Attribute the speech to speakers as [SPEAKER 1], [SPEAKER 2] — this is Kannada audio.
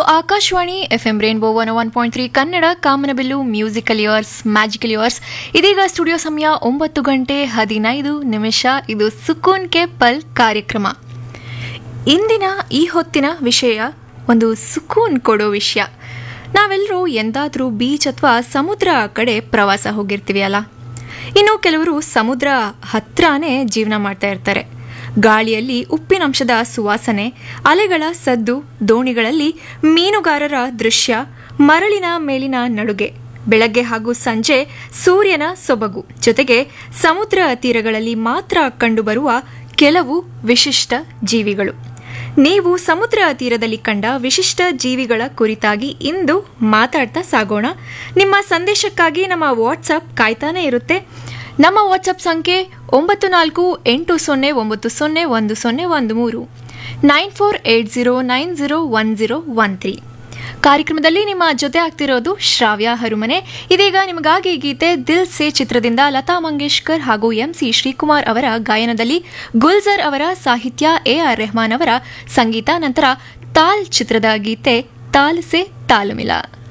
[SPEAKER 1] Akashvani F M rainbow one one point three Kannada ಕಾಮನಬಿಲ್ಲು ಮ್ಯೂಸಿಕಲ್ ಇಯರ್ಸ್ ಮ್ಯಾಜಿಕಲ್ ಇಯರ್ಸ್ ಇದೀಗ ಸ್ಟುಡಿಯೋ ಸಮಯ ಒಂಬತ್ತು ಗಂಟೆ ಹದಿನೈದು ನಿಮಿಷ ಇದು ಸುಕೂನ್ ಕೆ ಪಲ್ ಕಾರ್ಯಕ್ರಮ ಇಂದಿನ ಈ ಹೊತ್ತಿನ ವಿಷಯ ಒಂದು ಸುಕೂನ್ ಕೊಡೋ ವಿಷಯ ನಾವೆಲ್ಲರೂ ಎಂದಾದರೂ ಬೀಚ್ ಅಥವಾ ಸಮುದ್ರ ಕಡೆ ಪ್ರವಾಸ ಹೋಗಿರ್ತೀವಿ ಅಲ್ಲ ಇನ್ನು ಕೆಲವರು ಸಮುದ್ರ ಹತ್ರನೇ ಜೀವನ ಮಾಡ್ತಾ ಇರ್ತಾರೆ ಗಾಳಿಯಲ್ಲಿ ಉಪ್ಪಿನಂಶದ ಸುವಾಸನೆ ಅಲೆಗಳ ಸದ್ದು ದೋಣಿಗಳಲ್ಲಿ ಮೀನುಗಾರರ ದೃಶ್ಯ ಮರಳಿನ ಮೇಲಿನ ನಡುಗೆ ಬೆಳಗ್ಗೆ ಹಾಗೂ ಸಂಜೆ ಸೂರ್ಯನ ಸೊಬಗು ಜೊತೆಗೆ ಸಮುದ್ರ ತೀರಗಳಲ್ಲಿ ಮಾತ್ರ ಕಂಡುಬರುವ ಕೆಲವು ವಿಶಿಷ್ಟ ಜೀವಿಗಳು ನೀವು ಸಮುದ್ರ ತೀರದಲ್ಲಿ ಕಂಡ ವಿಶಿಷ್ಟ ಜೀವಿಗಳ ಕುರಿತಾಗಿ ಇಂದು ಮಾತಾಡ್ತಾ ಸಾಗೋಣ ನಿಮ್ಮ ಸಂದೇಶಕ್ಕಾಗಿ ನಮ್ಮ ವಾಟ್ಸಪ್ ಕಾಯ್ತಾನೆ ಇರುತ್ತೆ ನಮ್ಮ ವಾಟ್ಸಪ್ ಸಂಖ್ಯೆ ಒಂಬತ್ತು ನಾಲ್ಕು ಎಂಟು ಸೊನ್ನೆ ಒಂಬತ್ತು ಸೊನ್ನೆ ಒಂದು ಸೊನ್ನೆ ಒಂದು ಮೂರು nine four eight zero nine zero one zero one three ಕಾರ್ಯಕ್ರಮದಲ್ಲಿ ನಿಮ್ಮ ಜೊತೆ ಆಗ್ತಿರೋದು ಶ್ರಾವ್ಯ ಹರುಮನೆ ಇದೀಗ ನಿಮಗಾಗಿ ಗೀತೆ ದಿಲ್ ಸೆ ಚಿತ್ರದಿಂದ ಲತಾ ಮಂಗೇಶ್ಕರ್ ಹಾಗೂ ಎಂಸಿ ಶ್ರೀಕುಮಾರ್ ಅವರ ಗಾಯನದಲ್ಲಿ ಗುಲ್ಜರ್ ಅವರ ಸಾಹಿತ್ಯ ಎ ಆರ್ ರೆಹಮಾನ್ ಅವರ ಸಂಗೀತ ನಂತರ ತಾಲ್ ಚಿತ್ರದ ಗೀತೆ ತಾಲ್ ಸೆ ತಾಲ್ ಮಿಲಾ